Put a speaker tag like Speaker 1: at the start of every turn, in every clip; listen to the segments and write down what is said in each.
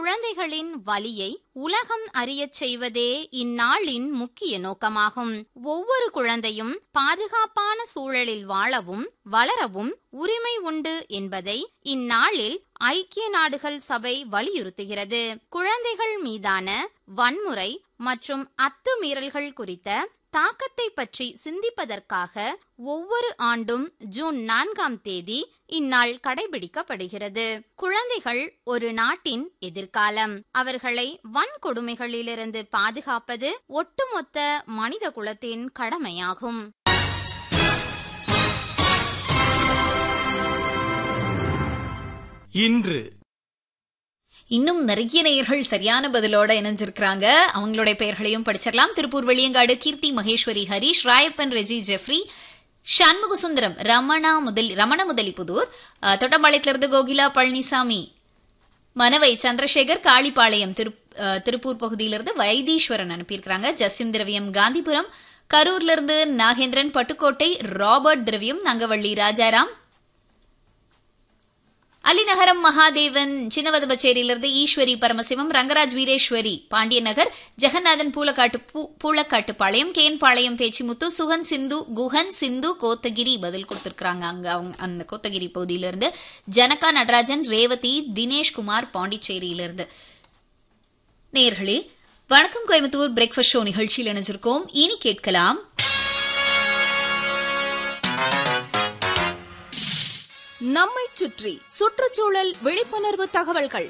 Speaker 1: குழந்தைகளின் வலியை உலகம் அறியச் செய்வதே இந்நாளின் முக்கிய நோக்கமாகும் ஒவ்வொரு குழந்தையும் பாதுகாப்பான சூழலில் வாழவும் வளரவும் உரிமை உண்டு என்பதை இந்நாளில் ஐக்கிய நாடுகள் சபை வலியுறுத்துகிறது குழந்தைகள் மீதான வன்முறை மற்றும் அத்துமீறல்கள் குறித்த தாக்கத்தை பற்றி சிந்திப்பதற்காக ஒவ்வொரு ஆண்டும் ஜூன் நான்காம் தேதி இந்நாள் கடைபிடிக்கப்படுகிறது குழந்தைகள் ஒரு நாட்டின் எதிர்காலம் அவர்களை வன்கொடுமைகளிலிருந்து பாதுகாப்பது ஒட்டுமொத்த மனித குலத்தின் கடமையாகும்
Speaker 2: இன்று
Speaker 3: இன்னும் நிறைய நேயர்கள் சரியான பதிலோட இணைஞ்சிருக்கிறாங்க அவங்களுடைய பெயர்களையும் படிச்சிடலாம் திருப்பூர் வெளியங்காடு கீர்த்தி மகேஸ்வரி ஹரிஷ் ராயப்பன் ரெஜி ஜெஃப்ரி சண்முக சுந்தரம் ரமணா முதல் ரமண முதலிபுதூர் அஹ், தொட்டம்பாளையத்திலிருந்து கோகிலா பழனிசாமி மனவை சந்திரசேகர் காளிப்பாளையம் திரு அஹ், திருப்பூர் பகுதியிலிருந்து வைத்தீஸ்வரன் அனுப்பியிருக்கிறாங்க ஜஸ்டின் திரவியம் காந்திபுரம் கரூர்ல இருந்து நாகேந்திரன் பட்டுக்கோட்டை ராபர்ட் திரவியம் நங்கவள்ளி ராஜாராம் அலிநகரம் மகாதேவன் சின்னவதபச்சேரியிலிருந்து ஈஸ்வரி பரமசிவம் ரங்கராஜ் வீரேஸ்வரி பாண்டியநகர் ஜெகநாதன் பூலக்காட்டு பூ- பூலக்காட்டுப்பாளையம் கேன்பாளையம் பேச்சிமுத்து சுகன் சிந்து குஹன் சிந்து கோத்தகிரி பதில் கொடுத்திருக்காங்க அங்க அவங்க அந்த கோத்தகிரி பகுதியிலிருந்து ஜனகா நடராஜன் ரேவதி தினேஷ்குமார் பாண்டிச்சேரியிலிருந்து நேயர்களே வணக்கம் கோயம்புத்தூர் பிரேக்ஃபாஸ்ட் ஷோ நிகழ்ச்சியில் இணைஞ்சிருக்கோம் இனி கேட்கலாம்
Speaker 4: நம்மைச் சுற்றி சுற்றுச்சூழல் விழிப்புணர்வு தகவல்கள்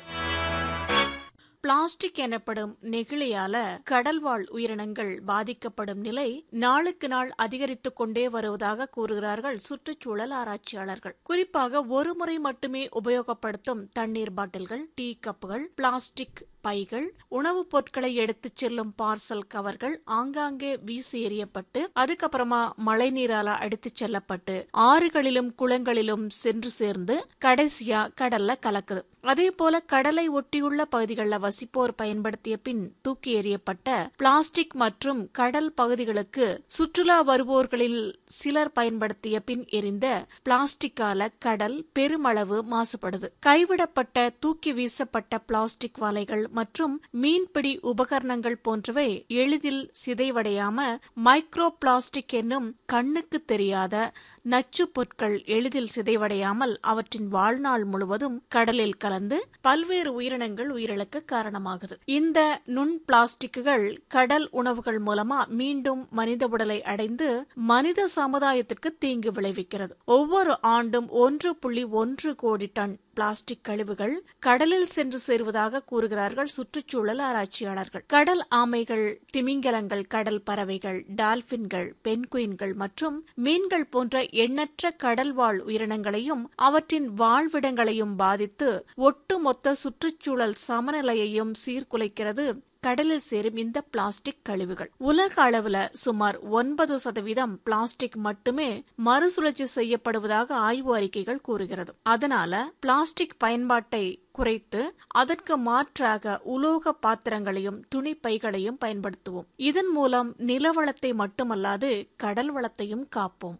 Speaker 5: பிளாஸ்டிக் எனப்படும் நெகிழியால கடல்வாழ் உயிரினங்கள் பாதிக்கப்படும் நிலை நாளுக்கு நாள் அதிகரித்துக் கொண்டே வருவதாக கூறுகிறார்கள் சுற்றுச்சூழல் ஆராய்ச்சியாளர்கள் குறிப்பாக ஒரு முறை மட்டுமே உபயோகப்படுத்தும் தண்ணீர் பாட்டில்கள் டீ கப்புகள் பிளாஸ்டிக் பைகள் உணவுப் பொருட்களை எடுத்துச் செல்லும் பார்சல் கவர்கள் ஆங்காங்கே வீசி எறியப்பட்டு அதுக்கப்புறமா மழை நீரால அடித்துச் செல்லப்பட்டு ஆறுகளிலும் குளங்களிலும் சென்று சேர்ந்து கடைசியா கடல்ல கலக்குது அதே போல கடலை ஒட்டியுள்ள பகுதிகளில் வசிப்போர் பயன்படுத்திய பின் தூக்கி எறியப்பட்ட பிளாஸ்டிக் மற்றும் கடல் பகுதிகளுக்கு சுற்றுலா வருவோர்களில் சிலர் பயன்படுத்திய பின் எரிந்த பிளாஸ்டிக்கால கடல் பெருமளவு மாசுபடுது கைவிடப்பட்ட தூக்கி வீசப்பட்ட பிளாஸ்டிக் வலைகள் மற்றும் மீன்பிடி உபகரணங்கள் போன்றவை எளிதில் சிதைவடையாம மைக்ரோ பிளாஸ்டிக் என்னும் கண்ணுக்கு தெரியாத நச்சு பொருட்கள் எளிதில் சிதைவடையாமல் அவற்றின் வாழ்நாள் முழுவதும் கடலில் கலந்து பல்வேறு உயிரினங்கள் உயிரிழக்க காரணமாகுது இந்த நுண் பிளாஸ்டிக்குகள் கடல் உணவுகள் மூலமா மீண்டும் மனித உடலை அடைந்து மனித சமுதாயத்திற்கு தீங்கு விளைவிக்கிறது ஒவ்வொரு ஆண்டும் ஒன்று புள்ளி ஒன்று கோடி டன் பிளாஸ்டிக் கழிவுகள் கடலில் சென்று சேருவதாக கூறுகிறார்கள் சுற்றுச்சூழல் ஆராய்ச்சியாளர்கள் கடல் ஆமைகள் திமிங்கலங்கள் கடல் பறவைகள் டால்பின்கள் பென்குயின்கள் மற்றும் மீன்கள் போன்ற எண்ணற்ற கடல்வாழ் உயிரினங்களையும் அவற்றின் வாழ்விடங்களையும் பாதித்து ஒட்டுமொத்த சுற்றுச்சூழல் சமநிலையையும் சீர்குலைக்கிறது கடலில் சேரும் இந்த பிளாஸ்டிக் கழிவுகள் உலக அளவுல சுமார் ஒன்பது சதவீதம் பிளாஸ்டிக் மட்டுமே மறுசுழற்சி செய்யப்படுவதாக ஆய்வு அறிக்கைகள் கூறுகிறது அதனால பிளாஸ்டிக் பயன்பாட்டை குறைத்து அதற்கு மாற்றாக உலோக பாத்திரங்களையும் துணி பைகளையும் பயன்படுத்துவோம் இதன் மூலம் நிலவளத்தை மட்டுமல்லாது கடல் வளத்தையும் காப்போம்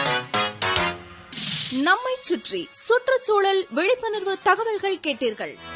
Speaker 4: நம்மைச் சுற்றி சுற்றுச்சூழல் விழிப்புணர்வு தகவல்கள் கேட்டீர்கள்